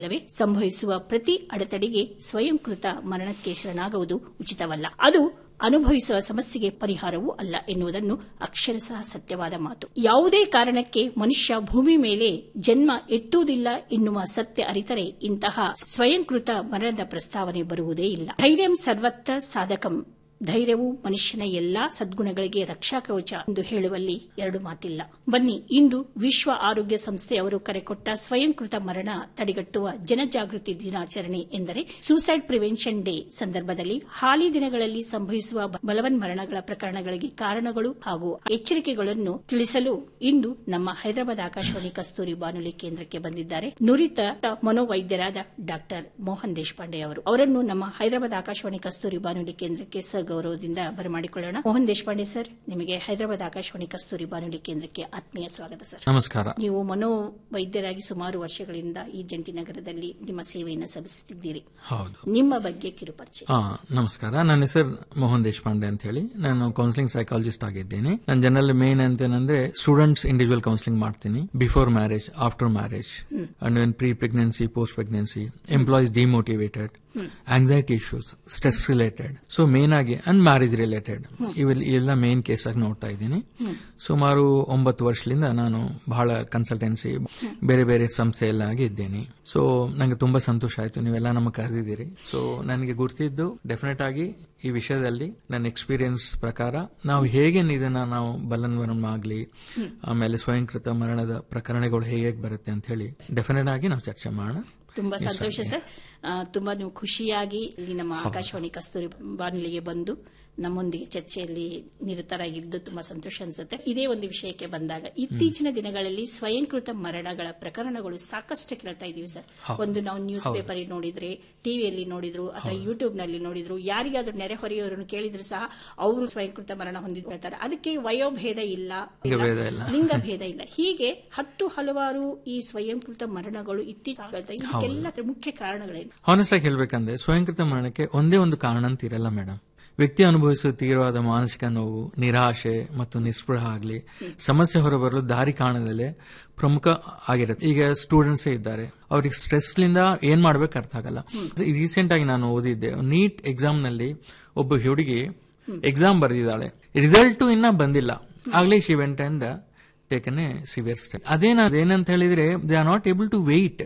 ಇಲ್ಲವೇ ಸಂಭವಿಸುವ ಪ್ರತಿ ಅಡೆತಡೆಗೆ ಸ್ವಯಂಕೃತ ಮರಣಕ್ಕೆ ಶರಣಾಗುವುದು ಉಚಿತವಲ್ಲ ಅದು ಅನುಭವಿಸುವ ಸಮಸ್ಯೆಗೆ ಪರಿಹಾರವೂ ಅಲ್ಲ ಎನ್ನುವುದನ್ನು ಅಕ್ಷರಶಃ ಸತ್ಯವಾದ ಮಾತು ಯಾವುದೇ ಕಾರಣಕ್ಕೆ ಮನುಷ್ಯ ಭೂಮಿ ಮೇಲೆ ಜನ್ಮ ಎತ್ತುವುದಿಲ್ಲ ಎನ್ನುವ ಸತ್ಯ ಅರಿತರೆ ಇಂತಹ ಸ್ವಯಂಕೃತ ಮರಣದ ಪ್ರಸ್ತಾವನೆ ಬರುವುದೇ ಇಲ್ಲ ಧೈರ್ಯಂ ಸರ್ವತ್ರ ಸಾಧಕಂ ಧೈರ್ಯವು ಮನುಷ್ಯನ ಎಲ್ಲಾ ಸದ್ಗುಣಗಳಿಗೆ ರಕ್ಷಾ ಕವಚ ಎಂದು ಹೇಳುವಲ್ಲಿ ಎರಡು ಮಾತಿಲ್ಲ ಬನ್ನಿ ಇಂದು ವಿಶ್ವ ಆರೋಗ್ಯ ಸಂಸ್ಥೆ ಅವರು ಕರೆಕೊಟ್ಟ ಸ್ವಯಂಕೃತ ಮರಣ ತಡೆಗಟ್ಟುವ ಜನಜಾಗೃತಿ ದಿನಾಚರಣೆ ಎಂದರೆ ಸೂಸೈಡ್ ಪ್ರಿವೆನ್ಷನ್ ಡೇ ಸಂದರ್ಭದಲ್ಲಿ ಹಾಲಿ ದಿನಗಳಲ್ಲಿ ಸಂಭವಿಸುವ ಬಲವನ್ಮರಣಗಳ ಪ್ರಕರಣಗಳಿಗೆ ಕಾರಣಗಳು ಹಾಗೂ ಎಚ್ಚರಿಕೆಗಳನ್ನು ತಿಳಿಸಲು ಇಂದು ನಮ್ಮ ಹೈದರಾಬಾದ್ ಆಕಾಶವಾಣಿ ಕಸ್ತೂರಿ ಬಾನುಲಿ ಕೇಂದ್ರಕ್ಕೆ ಬಂದಿದ್ದಾರೆ ನುರಿತ ಮನೋವೈದ್ಯರಾದ ಡಾಕ್ಟರ್ ಮೋಹನ್ ದೇಶಪಾಂಡೆ ಅವರು ಅವರನ್ನು ನಮ್ಮ ಹೈದರಾಬಾದ್ ಆಕಾಶವಾಣಿ ಕಸ್ತೂರಿ ಬಾನುಲಿ ಕೇಂದ್ರಕ್ಕೆ ಗೌರವದಿಂದ ಬರಮಾಡಿಕೊಳ್ಳೋಣ ಮೋಹನ್ ದೇಶಪಾಂಡೆ ಸರ್ ನಿಮಗೆ ಹೈದರಾಬಾದ್ ಆಕಾಶವಾಣಿ ಕಸ್ತೂರಿ ಬಾನುಲಿ ಕೇಂದ್ರಕ್ಕೆ ಆತ್ಮೀಯ ಸ್ವಾಗತ ಸರ್ ನಮಸ್ಕಾರ ನೀವು ಮನೋವೈದ್ಯರಾಗಿ ಸುಮಾರು ವರ್ಷಗಳಿಂದ ಈ ಜಂಟಿ ನಗರದಲ್ಲಿ ನಿಮ್ಮ ಸೇವೆಯನ್ನು ಸಲ್ಲಿಸುತ್ತಿದ್ದೀರಿ ಹೌದು ನಿಮ್ಮ ಬಗ್ಗೆ ಕಿರುಪರಿಚಯ ಹಾ ನಮಸ್ಕಾರ ನನ್ನ ಹೆಸರು ಮೋಹನ್ ದೇಶಪಾಂಡೆ ಅಂತ ಹೇಳಿ ನಾನು ಕೌನ್ಸಿಲಿಂಗ್ ಸೈಕಾಲಜಿಸ್ಟ್ ಆಗಿದ್ದೀನಿ ನಾನು ಜನರಲ್ ಮೇನ್ ಅಂತೇನಂದ್ರೆ ಸ್ಟೂಡೆಂಟ್ಸ್ ಇಂಡಿವಿಜುವಲ್ ಕೌನ್ಸಿಲಿಂಗ್ ಮಾಡ್ತೀನಿ before marriage after marriage and when pre pregnancy post pregnancy employees demotivated anxiety issues stress related so main ಆಗಿ ಅಂಡ್ ಮ್ಯಾರೇಜ್ ರಿಲೇಟೆಡ್ ಇವೆಲ್ಲ ಇವೆಲ್ಲ ಮೇನ್ ಕೇಸ್ ಆಗಿ ನೋಡ್ತಾ ಇದ್ದೀನಿ ಸುಮಾರು ಒಂಬತ್ತು ವರ್ಷದಿಂದ ನಾನು ಬಹಳ ಕನ್ಸಲ್ಟೆನ್ಸಿ ಬೇರೆ ಬೇರೆ ಸಂಸ್ಥೆಯಲ್ಲಾಗಿ ಇದ್ದೇನೆ ಸೊ ನಂಗೆ ತುಂಬಾ ಸಂತೋಷ ಆಯ್ತು ನೀವೆಲ್ಲ ನಮಗೆ ಕರೆದಿದ್ದೀರಿ ಸೊ ನನಗೆ ಗುರ್ತಿದ್ದು ಡೆಫಿನೆಟ್ ಆಗಿ ಈ ವಿಷಯದಲ್ಲಿ ನನ್ನ ಎಕ್ಸ್ಪೀರಿಯನ್ಸ್ ಪ್ರಕಾರ ನಾವು ಹೇಗೆ ಇದನ್ನ ನಾವು ಬಲನ್ವರಂ ಆಗ್ಲಿ ಆಮೇಲೆ ಸ್ವಯಂಕೃತ ಮರಣದ ಪ್ರಕರಣಗಳು ಹೇಗೆ ಬರುತ್ತೆ ಅಂತ ಹೇಳಿ ಡೆಫಿನೆಟ್ ಆಗಿ ನಾವು ಚರ್ಚೆ ಮಾಡೋಣ ತುಂಬಾ ಸಂತೋಷ ಸರ್ ಆ, ತುಂಬಾ ನೀವು ಖುಷಿಯಾಗಿ ಇಲ್ಲಿ ನಮ್ಮ ಆಕಾಶವಾಣಿ ಕಸ್ತೂರಿ ಬಾನುಲಿಗೆ ಬಂದು ನಮ್ಮೊಂದಿಗೆ ಚರ್ಚೆಯಲ್ಲಿ ನಿರತರಾಗಿದ್ದು ತುಂಬಾ ಸಂತೋಷ ಅನ್ಸುತ್ತೆ ಇದೇ ಒಂದು ವಿಷಯಕ್ಕೆ ಬಂದಾಗ ಇತ್ತೀಚಿನ ದಿನಗಳಲ್ಲಿ ಸ್ವಯಂಕೃತ ಮರಣಗಳ ಪ್ರಕರಣಗಳು ಸಾಕಷ್ಟು ಕೇಳ್ತಾ ಇದೀವಿ ಸರ್ ಒಂದು ನಾವು ನ್ಯೂಸ್ ಪೇಪರ್ ನೋಡಿದ್ರೆ ಟಿವಿಯಲ್ಲಿ ನೋಡಿದ್ರು ಅಥವಾ ಯೂಟ್ಯೂಬ್ ನಲ್ಲಿ ನೋಡಿದ್ರು ಯಾರಿಗಾದ್ರೂ ನೆರೆಹೊರೆಯವರನ್ನು ಕೇಳಿದ್ರು ಸಹ ಅವರು ಸ್ವಯಂಕೃತ ಮರಣ ಹೊಂದಿದ್ದು ಹೇಳ್ತಾರೆ ಅದಕ್ಕೆ ವಯೋಭೇದ ಇಲ್ಲ ಲಿಂಗಭೇದ ಇಲ್ಲ. ಲಿಂಗಭೇದ ಇಲ್ಲ ಹೀಗೆ ಹತ್ತು ಹಲವಾರು ಈ ಸ್ವಯಂಕೃತ ಮರಣಗಳು ಇತ್ತೀಚೆಗೆ ಇದಕ್ಕೆಲ್ಲ ಮುಖ್ಯ ಕಾರಣಗಳೇನು ಹಾನೆಸ್ಟ್ ಆಗಿ ಹೇಳ್ಬೇಕಂದ್ರೆ ಸ್ವಯಂಕೃತ ಮರಣಕ್ಕೆ ಒಂದೇ ಒಂದು ಕಾರಣ ಅಂತ ಇರಲ್ಲ ಮೇಡಮ್ ವ್ಯಕ್ತಿ ಅನುಭವಿಸುವ ತೀವ್ರವಾದ ಮಾನಸಿಕ ನೋವು ನಿರಾಶೆ ಮತ್ತು ನಿಸ್ಪೃಹ ಆಗಲಿ ಸಮಸ್ಯೆ ಹೊರಬರಲು ದಾರಿ ಕಾಣದಲ್ಲೇ ಪ್ರಮುಖ ಆಗಿರುತ್ತೆ ಈಗ ಸ್ಟೂಡೆಂಟ್ಸ್ ಇದ್ದಾರೆ ಅವ್ರಿಗೆ ಸ್ಟ್ರೆಸ್ ಲಿಂದ ಏನ್ ಮಾಡ್ಬೇಕು ಅರ್ಥ ಆಗಲ್ಲ ರೀಸೆಂಟ್ ಆಗಿ ನಾನು ಓದಿದ್ದೆ ನೀಟ್ ಎಕ್ಸಾಮ್ ನಲ್ಲಿ ಒಬ್ಬ ಹುಡುಗಿ ಎಕ್ಸಾಮ್ ಬರೆದಿದ್ದಾಳೆ ರಿಸಲ್ಟ್ ಇನ್ನ ಬಂದಿಲ್ಲ ಆಗ್ಲೇ she went and taken a severe step ಅದೇನ ಅದೇನಂತ ಹೇಳಿದ್ರೆ they are not able to wait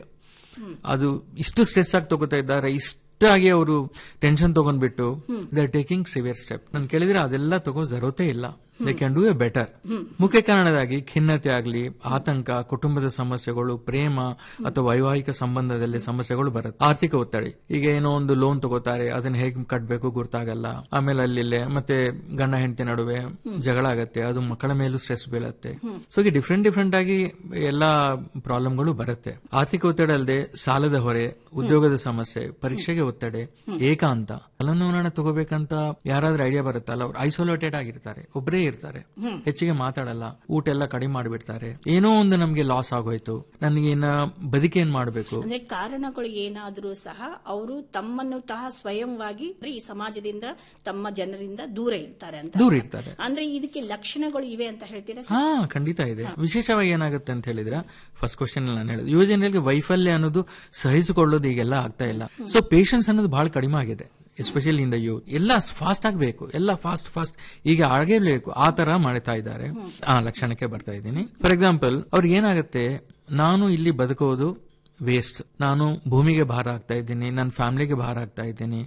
ಅದು ಇಷ್ಟು ಸ್ಟ್ರೆಸ್ ಆಗಿ ತಗೋತಾ ಇದ್ದಾರೆ ಇಷ್ಟಾಗಿ ಅವರು ಟೆನ್ಷನ್ ತಗೊಂಡ್ಬಿಟ್ಟು they are taking severe step ನಾನು ಕೇಳಿದ್ರೆ ಅದೆಲ್ಲ ತಗೋ ಜರೋತೆ ಇಲ್ಲ they can do a better ಮುಖ್ಯ ಕಾರಣದಾಗಿ ಖಿನ್ನತೆ ಆಗಲಿ ಆತಂಕ ಕುಟುಂಬದ ಸಮಸ್ಯೆಗಳು ಪ್ರೇಮ ಅಥವಾ ವೈವಾಹಿಕ ಸಂಬಂಧದಲ್ಲಿ ಸಮಸ್ಯೆಗಳು ಬರುತ್ತೆ ಆರ್ಥಿಕ ಒತ್ತಡ ಈಗ ಏನೋ ಒಂದು ಲೋನ್ ತಗೋತಾರೆ ಅದನ್ನ ಹೇಗೆ ಕಟ್ಟಬೇಕು ಗೊತ್ತಾಗಲ್ಲ ಆಮೇಲೆ ಅಲ್ಲಿ ಮತ್ತೆ ಗಂಡ ಹೆಂಡತಿ ನಡುವೆ ಜಗಳ ಆಗತ್ತೆ ಅದು ಮಕ್ಕಳ ಮೇಲೂ ಸ್ಟ್ರೆಸ್ ಬೀಳತ್ತೆ ಸೊ ಈಗ ಡಿಫ್ರೆಂಟ್ ಡಿಫ್ರೆಂಟ್ ಆಗಿ ಎಲ್ಲಾ ಪ್ರಾಬ್ಲಮ್ಗಳು ಬರುತ್ತೆ ಆರ್ಥಿಕ ಒತ್ತಡ ಅಲ್ಲದೆ ಸಾಲದ ಹೊರೆ ಉದ್ಯೋಗದ ಸಮಸ್ಯೆ ಪರೀಕ್ಷೆಗೆ ಒತ್ತಡ ಏಕಾಂತ ಫಲನವರಣ ತಗೋಬೇಕಂತ ಯಾರಾದ್ರೂ ಐಡಿಯಾ ಬರುತ್ತಲ್ಲ ಅವ್ರು ಐಸೋಲೇಟೆಡ್ ಆಗಿರ್ತಾರೆ ಒಬ್ಬರೇ ಇರ್ತಾರೆ ಹೆಚ್ಚಿಗೆ ಮಾತಾಡಲ್ಲ ಊಟ ಎಲ್ಲ ಕಡಿಮೆ ಮಾಡಿಬಿಡ್ತಾರೆ ಏನೋ ಒಂದು ನಮ್ಗೆ ಲಾಸ್ ಆಗೋಯ್ತು ನನಗೆ ಇನ್ನ ಬದುಕಿ ಏನ್ ಮಾಡ್ಬೇಕು ಅಂದ್ರೆ ಕಾರಣಗಳು ಏನಾದರೂ ಸಹ ಅವರು ತಮ್ಮನ್ನು ತಹ ಸ್ವಯಂವಾಗಿ ಅಂದ್ರೆ ಈ ಸಮಾಜದಿಂದ ತಮ್ಮ ಜನರಿಂದ ದೂರ ಇರ್ತಾರೆ ಅಂತ ದೂರ ಇರ್ತಾರೆ ಅಂದ್ರೆ ಇದಕ್ಕೆ ಲಕ್ಷಣಗಳು ಇವೆ ಅಂತ ಹೇಳ್ತೀರಾ ಸರ್? ಹಾ ಖಂಡಿತ ಇದೆ ವಿಶೇಷವಾಗಿ ಏನಾಗುತ್ತೆ ಅಂತ ಹೇಳಿದ್ರೆ ಫಸ್ಟ್ ಕ್ವಶನ್ ನಾನು ಹೇಳಿದೆ ಯುವ ಜನರಿಗೆ ವೈಫಲ್ಯ ಅನ್ನೋದು ಸಹಿಸಿಕೊಳ್ಳೋದು ಈಗೆಲ್ಲ ಆಗ್ತಾ ಇಲ್ಲ ಸೊ ಪೇಷನ್ಸ್ ಅನ್ನೋದು ಬಹಳ ಕಡಿಮೆ ಆಗಿದೆ ಎಸ್ಪೆಷಲಿ ಇನ್ ದ ಯೂತ್ ಎಲ್ಲ ಫಾಸ್ಟ್ ಆಗಬೇಕು ಎಲ್ಲ ಫಾಸ್ಟ್ ಫಾಸ್ಟ್ ಈಗ ಆಗೇಬೇಕು ಆ ತರ ಮಾಡ್ತಾ ಇದ್ದಾರೆ ಆ ಲಕ್ಷಣಕ್ಕೆ ಬರ್ತಾ ಇದ್ದೀನಿ ಫಾರ್ ಎಕ್ಸಾಂಪಲ್ ಅವ್ರಿಗೆ ಏನಾಗುತ್ತೆ ನಾನು ಇಲ್ಲಿ ಬದುಕೋದು ವೇಸ್ಟ್ ನಾನು ಭೂಮಿಗೆ ಭಾರ ಆಗ್ತಾ ಇದ್ದೀನಿ ನನ್ನ ಫ್ಯಾಮಿಲಿಗೆ ಭಾರ ಆಗ್ತಾ ಇದ್ದೀನಿ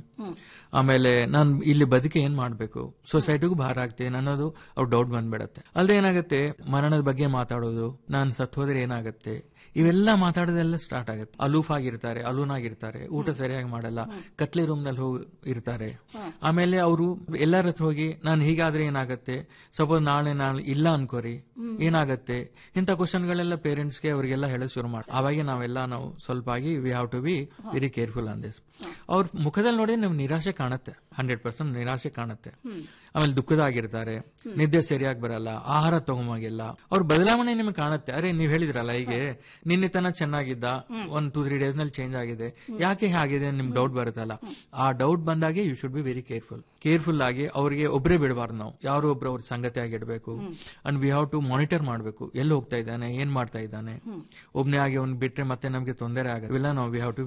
ಆಮೇಲೆ ನಾನು ಇಲ್ಲಿ ಬದುಕಿ ಏನ್ ಮಾಡ್ಬೇಕು ಸೊಸೈಟಿಗೂ ಭಾರ ಆಗ್ತೀನಿ ಅನ್ನೋದು ಅವ್ರು ಡೌಟ್ ಬಂದ್ಬಿಡತ್ತೆ ಅಲ್ಲದೆ ಏನಾಗುತ್ತೆ ಮರಣದ ಬಗ್ಗೆ ಮಾತಾಡೋದು ನಾನು ಸತ್ ಹೋದ್ರೆ ಏನಾಗುತ್ತೆ ಇವೆಲ್ಲ ಮಾತಾಡೋದೆಲ್ಲ ಸ್ಟಾರ್ಟ್ ಆಗುತ್ತೆ ಅಲೂಫ್ ಆಗಿರ್ತಾರೆ ಅಲೂನಾಗಿರ್ತಾರೆ ಊಟ ಸರಿಯಾಗಿ ಮಾಡಲ್ಲ ಕತ್ಲೆ ರೂಮ್ ನಲ್ಲಿ ಹೋಗಿ ಇರ್ತಾರೆ ಆಮೇಲೆ ಅವರು ಎಲ್ಲರ ಹತ್ರ ಹೋಗಿ ನಾನು ಹೀಗಾದ್ರೆ ಏನಾಗುತ್ತೆ ಸಪೋಸ್ ನಾಳೆ ನಾನು ಇಲ್ಲ ಅನ್ಕೋರಿ ಏನಾಗತ್ತೆ ಇಂಥ ಕ್ವಶನ್ಗಳೆಲ್ಲ ಪೇರೆಂಟ್ಸ್ಗೆ ಅವರಿಗೆಲ್ಲ ಹೇಳೋದು ಶುರು ಮಾಡಿ ಅವಾಗ ನಾವೆಲ್ಲ ನಾವು ಸ್ವಲ್ಪ ಆಗಿ we have to be very careful on this ಅವ್ರ ಮುಖದಲ್ಲಿ ನೋಡಿದ್ರೆ ನಮ್ಗೆ ನಿರಾಶೆ ಕಾಣುತ್ತೆ ಹಂಡ್ರೆಡ್ ಪರ್ಸೆಂಟ್ ನಿರಾಶೆ ಕಾಣುತ್ತೆ ಆಮೇಲೆ ದುಃಖದಾಗಿರ್ತಾರೆ ನಿದ್ದೆ ಸರಿಯಾಗಿ ಬರಲ್ಲ ಆಹಾರ ತಗೊಂಬಾಗಿಲ್ಲ ಅವ್ರ ಬದಲಾವಣೆ ನಿಮಗೆ ಕಾಣುತ್ತೆ ಅರೆ ನೀವ್ ಹೇಳಿದ್ರಲ್ಲ ಹೀಗೆ ನಿನ್ನೆ ತನ ಚೆನ್ನಾಗಿದ್ದ ಒಂದ್ ಟೂ ತ್ರೀ ಡೇಸ್ ನಲ್ಲಿ ಚೇಂಜ್ ಆಗಿದೆ ಯಾಕೆ ಹಾಗಿದೆ ನಿಮ್ ಡೌಟ್ ಬರುತ್ತಲ್ಲ ಆ ಡೌಟ್ ಬಂದಾಗೆ you should be very careful careful ಆಗಿ ಅವರಿಗೆ ಒಬ್ಬರೇ ಬಿಡಬಾರ್ದು ನಾವು ಯಾರೋ ಒಬ್ರು ಅವ್ರ ಸಂಗತಿ ಆಗಿಡ್ಬೇಕು and we have to monitor ಮಾಡಬೇಕು ಎಲ್ಲಿ ಹೋಗ್ತಾ ಇದ್ದಾನೆ ಏನ್ ಮಾಡ್ತಾ ಇದ್ದಾನೆ ಒಬ್ನೇ ಆಗಿ ಅವ್ನ್ ಬಿಟ್ರೆ ಮತ್ತೆ ನಮ್ಗೆ ತೊಂದರೆ ಆಗುತ್ತೆ ಇಲ್ಲ ನಾವು ವಿ ಹಾವ್ ಟು